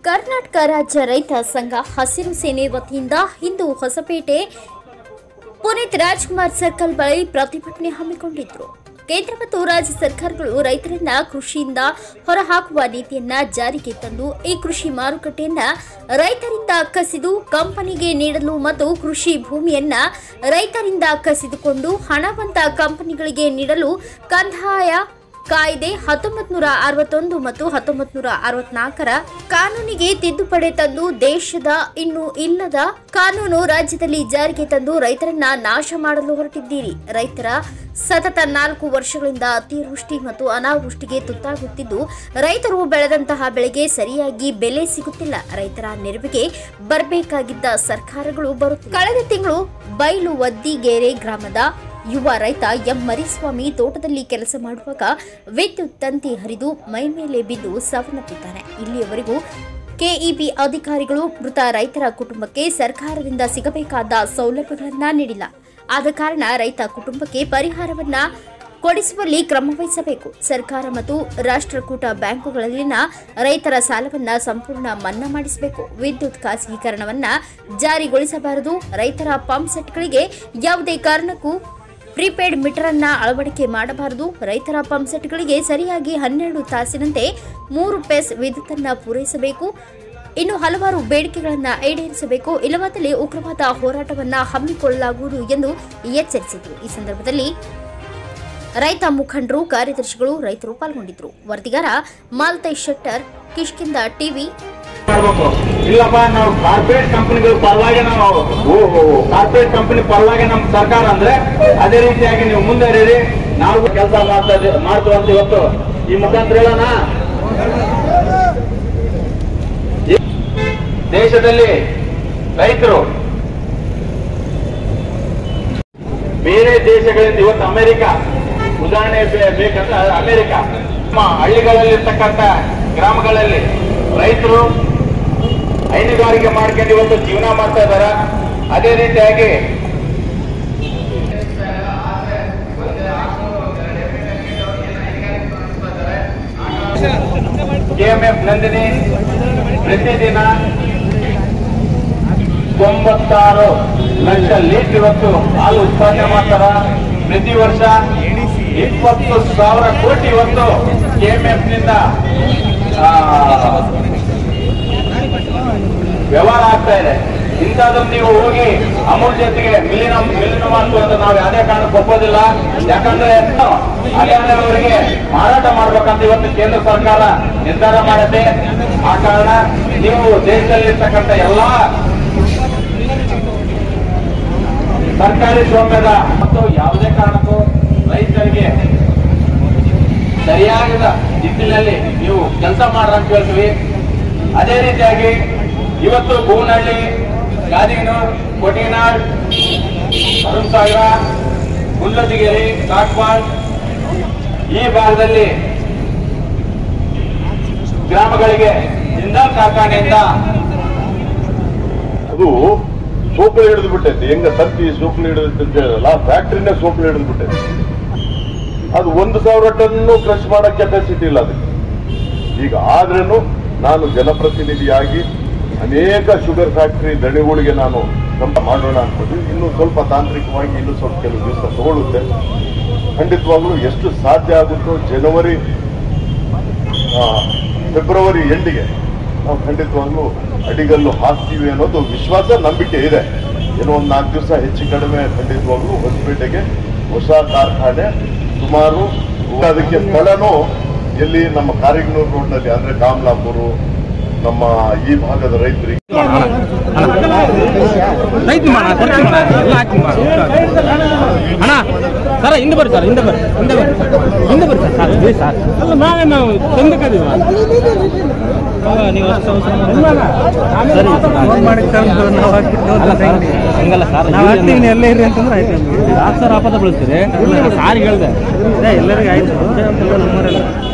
ಕರ್ನಾಟಕ ರಾಜ್ಯ ರೈತ ಸಂಘ ಹಸಿರು ಸೇನೆ ವತಿಯಿಂದ ಇಂದು ಹೊಸಪೇಟೆ ಪುನೀತ್ ರಾಜ್ಕುಮಾರ್ ಸರ್ಕಲ್ ಬಳಿ ಪ್ರತಿಭಟನೆ ಹಮ್ಮಿಕೊಂಡಿದ್ರು ಕೇಂದ್ರ ಮತ್ತು ರಾಜ್ಯ ಸರ್ಕಾರಗಳು ರೈತರನ್ನ ಕೃಷಿಯಿಂದ ಹೊರಹಾಕುವ ನೀತಿಯನ್ನ ಜಾರಿಗೆ ತಂದು ಈ ಕೃಷಿ ಮಾರುಕಟ್ಟೆಯನ್ನ ರೈತರಿಂದ ಕಸಿದು ಕಂಪನಿಗೆ ನೀಡಲು ಮತ್ತು ಕೃಷಿ ಭೂಮಿಯನ್ನ ರೈತರಿಂದ ಕಸಿದುಕೊಂಡು ಹಣವಂತ ಕಂಪನಿಗಳಿಗೆ ನೀಡಲು ಕಂದಾಯ ಕಾಯ್ದೆ ಹತ್ತೊಂಬತ್ ನೂರ ಅರವತ್ತೊಂದು ಮತ್ತು ಹತ್ತೊಂಬತ್ ನೂರ ಅರವತ್ನಾಲ್ಕರ ಕಾನೂನಿಗೆ ತಿದ್ದುಪಡಿ ತಂದು ದೇಶದ ಇನ್ನು ಇಲ್ಲದ ಕಾನೂನು ರಾಜ್ಯದಲ್ಲಿ ಜಾರಿಗೆ ತಂದು ರೈತರನ್ನ ನಾಶ ಮಾಡಲು ಹೊರಟಿದ್ದೀರಿ ರೈತರ ಸತತ ನಾಲ್ಕು ವರ್ಷಗಳಿಂದ ಅತಿವೃಷ್ಟಿ ಮತ್ತು ಅನಾವೃಷ್ಟಿಗೆ ತುತ್ತಾಗುತ್ತಿದ್ದು ರೈತರು ಬೆಳೆದಂತಹ ಬೆಳೆಗೆ ಸರಿಯಾಗಿ ಬೆಲೆ ಸಿಗುತ್ತಿಲ್ಲ ರೈತರ ನೆರವಿಗೆ ಬರಬೇಕಾಗಿದ್ದ ಸರ್ಕಾರಗಳು ಬರುತ್ತಿಲ್ಲ ಕಳೆದ ತಿಂಗಳು ಬೈಲು ವದ್ದಿಗೇರೆ ಗ್ರಾಮದ ಯುವ ರೈತ ಎಂ ಮರಿಸ್ವಾಮಿ ತೋಟದಲ್ಲಿ ಕೆಲಸ ಮಾಡುವಾಗ ವಿದ್ಯುತ್ ತಂತಿ ಹರಿದು ಮೈ ಮೇಲೆ ಬಿದ್ದು ಸಾವನ್ನಪ್ಪಿದ್ದಾನೆ ಇಲ್ಲಿಯವರೆಗೂ ಕೆಇಬಿ ಅಧಿಕಾರಿಗಳು ಮೃತ ರೈತರ ಕುಟುಂಬಕ್ಕೆ ಸರ್ಕಾರದಿಂದ ಸಿಗಬೇಕಾದ ಸೌಲಭ್ಯಗಳನ್ನ ನೀಡಿಲ್ಲ ಆದ ಕಾರಣ ರೈತ ಕುಟುಂಬಕ್ಕೆ ಪರಿಹಾರವನ್ನ ಕೊಡಿಸುವಲ್ಲಿ ಕ್ರಮ ವಹಿಸಬೇಕು ಸರ್ಕಾರ ಮತ್ತು ರಾಷ್ಟ್ರಕೂಟ ಬ್ಯಾಂಕುಗಳಲ್ಲಿನ ರೈತರ ಸಾಲವನ್ನ ಸಂಪೂರ್ಣ ಮನ್ನಾ ಮಾಡಿಸಬೇಕು ವಿದ್ಯುತ್ ಖಾಸಗೀಕರಣವನ್ನ ಜಾರಿಗೊಳಿಸಬಾರದು ರೈತರ ಪಂಪ್ ಸೆಟ್ಗಳಿಗೆ ಯಾವುದೇ ಕಾರಣಕ್ಕೂ ಪ್ರಿಪೇಡ್ ಮೀಟರ್ ಅನ್ನ ಅಳವಡಿಕೆ ಮಾಡಬಾರದು ರೈತರ ಪಂಪ್ ಸೆಟ್ಗಳಿಗೆ ಸರಿಯಾಗಿ ಹನ್ನೆರಡು ತಾಸಿನಂತೆ ಮೂರು ಪೆಸ್ ವಿದ್ಯುತ್ ಅನ್ನ ಪೂರೈಸಬೇಕು ಇನ್ನು ಹಲವಾರು ಬೇಡಿಕೆಗಳನ್ನ ಈಡೇರಿಸಬೇಕು ಇಲ್ಲವಾದಲ್ಲಿ ಉಗ್ರವಾದ ಹೋರಾಟವನ್ನ ಹಮ್ಮಿಕೊಳ್ಳಲಾಗುವುದು ಎಂದು ಎಚ್ಚರಿಸಿದರು ಈ ಸಂದರ್ಭದಲ್ಲಿ ರೈತ ಮುಖಂಡರು ಕಾರ್ಯದರ್ಶಿಗಳು ರೈತರು ಪಾಲ್ಗೊಂಡಿದ್ದರು ವರದಿಗಾರ ಮಾಲ್ತೇಶ್ ಶೆಟ್ಟರ್ ಕಿಷ್ಕಿಂದ ಟಿವಿ ಮಾಡ್ಬೇಕು ಇಲ್ಲಪ್ಪ ನಾವು ಕಾರ್ಪೊರೇಟ್ ಕಂಪನಿಗಳ ಪರವಾಗಿ ನಾವು ಕಾರ್ಪೊರೇಟ್ ಕಂಪನಿ ಪರವಾಗಿ ನಮ್ಮ ಸರ್ಕಾರ ಅಂದ್ರೆ ಅದೇ ರೀತಿಯಾಗಿ ನೀವು ಮುಂದುವರಿರಿ ನಾವು ಕೆಲಸ ಮಾಡ್ತಾ ಇದ್ದೀವಿ- ಮಾಡ್ತೀವಿ ಅಂತ ಇವತ್ತು ಈ ಮುಖಾಂತರ ಹೇಳೋಣ ಈ ದೇಶದಲ್ಲಿ ರೈತರು ಬೇರೆ ದೇಶಗಳಿಂದ ಇವತ್ತು ಅಮೆರಿಕ ಉದಾಹರಣೆ ಬೇ- ಬೇಕಂದ್ರೆ ಅಮೆರಿಕ ನಮ್ಮ ಹಳ್ಳಿಗಳಲ್ಲಿರ್ತಕ್ಕಂಥ ಗ್ರಾಮಗಳಲ್ಲಿ ರೈತರು ಹೈನುಗಾರಿಕೆ ಮಾಡ್ಕೊಂಡು ಇವತ್ತು ಜೀವನ ಮಾಡ್ತಾ ಇದಾರ ಅದೇ ರೀತಿಯಾಗಿ ಕೆಎಂಎಫ್ ನಂದಿನಿ ಪ್ರತಿದಿನ ತೊಂಬತ್ತಾರು ಲಕ್ಷ ಲೀಟರ್ ಇವತ್ತು ಹಾಲು ಉತ್ಪಾದನೆ ಮಾಡ್ತಾರ ಪ್ರತಿ ವರ್ಷ ಇಪ್ಪತ್ತು ಸಾವಿರ ಕೋಟಿ ಇವತ್ತು ಕೆಎಂಎಫ್ ನಿಂದ ಆ, ವ್ಯವಹಾರ ಆಗ್ತಾ ಇದೆ ಇಂಥದನ್ನು ನೀವು ಹೋಗಿ ಅಮೂಲ್ ಜೊತೆಗೆ ವಿಲೀನ ವಿಲೀನ ಮಾಡ್ತು ಅಂತ ನಾವು ಯಾವುದೇ ಕಾರಣಕ್ಕೆ ಒಪ್ಪೋದಿಲ್ಲ ಯಾಕಂದ್ರೆ ಹರಿಯಾಣ ಅವರಿಗೆ ಮಾರಾಟ ಮಾಡ್ಬೇಕಂತ ಇವತ್ತು ಕೇಂದ್ರ ಸರ್ಕಾರ ನಿರ್ಧಾರ ಮಾಡುತ್ತೆ ಆ ಕಾರಣ ನೀವು ದೇಶದಲ್ಲಿರ್ತಕ್ಕಂಥ ಎಲ್ಲಾ ಸರ್ಕಾರಿ ಸ್ವಾಮ್ಯದ ಮತ್ತು ಯಾವುದೇ ಕಾರಣಕ್ಕೂ ರೈತರಿಗೆ ಸರಿಯಾದ ದಿಕ್ಕಿನಲ್ಲಿ ನೀವು ಕೆಲಸ ಮಾಡ್ರ ಅಂತ ಹೇಳ್ತೀವಿ ಅದೇ ರೀತಿಯಾಗಿ ಇವತ್ತು ಭೂನಹಳ್ಳಿ ಗಾದಿಗನೂರ್ ಕೊಟಿನಾಳ್ ಅರುಣ್ ಸಾಗರ ಗುಂಡ್ಲದಿಗೆರೆ ಕಾಟ್ಪಾಳ್ ಈ ಭಾಗದಲ್ಲಿ ಗ್ರಾಮಗಳಿಗೆ ಜಿಂದಾಲ್ ಕಾರ್ಖಾನೆಯಿಂದ ಅದು ಸೋಪು ಹಿಡಿದು ಬಿಟ್ಟೈತಿ ಹೆಂಗ ತಂತಿ ಸೋಪು ಹಿಡಿದು ಹೇಳಲ್ಲ ಫ್ಯಾಕ್ಟ್ರಿನೇ ಸೋಪು ಹಿಡಿದು ಬಿಟ್ಟೈತಿ ಅದು ಒಂದು ಸಾವಿರ ಟನ್ನು ಕ್ರಶ್ ಮಾಡೋ ಕೆಪಾಸಿಟಿ ಇಲ್ಲ ಅದಕ್ಕೆ ಈಗ ಆದ್ರೇನು ನಾನು ಜನಪ್ರತಿನಿಧಿಯಾಗಿ ಅನೇಕ ಶುಗರ್ ಫ್ಯಾಕ್ಟರಿ ದಣಿಗಳಿಗೆ ನಾನು ಸಂಪ ಮಾಡೋಣ ಅನ್ಬೋದು ಇನ್ನು ಸ್ವಲ್ಪ ತಾಂತ್ರಿಕವಾಗಿ ಇನ್ನೂ ಸ್ವಲ್ಪ ಕೆಲವು ದಿವಸ ತಗೊಳ್ಳುತ್ತೆ ಖಂಡಿತವಾಗ್ಲೂ ಎಷ್ಟು ಸಾಧ್ಯ ಆಗುತ್ತೋ ಜನವರಿ ಆ, ಫೆಬ್ರವರಿ ಎಂಡಿಗೆ ನಾವು ಖಂಡಿತವಾಗ್ಲೂ ಅಡಿಗಲ್ಲು ಹಾಕ್ತೀವಿ ಅನ್ನೋದು ವಿಶ್ವಾಸ ನಂಬಿಕೆ ಇದೆ ಏನೋ ಒಂದು ನಾಲ್ಕು ದಿವಸ ಹೆಚ್ಚು ಕಡಿಮೆ ಖಂಡಿತವಾಗ್ಲೂ ಹೊಸಪೇಟೆಗೆ ಹೊಸ ಕಾರ್ಖಾನೆ ಸುಮಾರು ಅದಕ್ಕೆ ಸ್ಥಳನೂ ಎಲ್ಲಿ ನಮ್ಮ ಕಾರಿಗ್ನೂರು ರೋಡ್ನಲ್ಲಿ ಅಂದ್ರೆ ಕಾಮ್ಲಾಪುರು ನಮ್ಮ ಈ ಭಾಗದ ರೈತರಿಗೆ ರೈತ ಮಾಡ ಕೊಡ್ತೀನಿ ಮಾಡ ಎಲ್ಲ ಹಾಕಿ ಮಾಡ ಅಣ್ಣ ಸರ ಹಿಂದೆ ಬರ್ರಿ ಸರ್ ಹಿಂದೆ ಬರ್ರಿ ಹಿಂದೆ ಬರ್ರಿ ಹಿಂದೆ ಬರ್ರಿ ಸರ್ ಸರ್ ಇದೆ ಸರ್ ಅಲ್ಲ ನಾವೇ ನಾವು ತಂದಕ್ಕದೀವ ನೀವು ಸರಿ ಹಂಗಲ್ಲ ಸರ್ ನಾವು ಹಾಕ್ತೀವಿ ಎಲ್ಲ ಇರ್ರಿ ಅಂತಂದ್ರೆ ಆಯ್ತು ನಮ್ಗೆ ಯಾಕೆ ಸರ್ ಆಪದ ಬೆಳೆಸ್ತೀರಿ ಸಾರಿ ಹೇಳ್ದೆ ಎಲ್ಲರಿಗೂ ಆಯ್ತು ನಮ್ಮೂರೆಲ್ಲ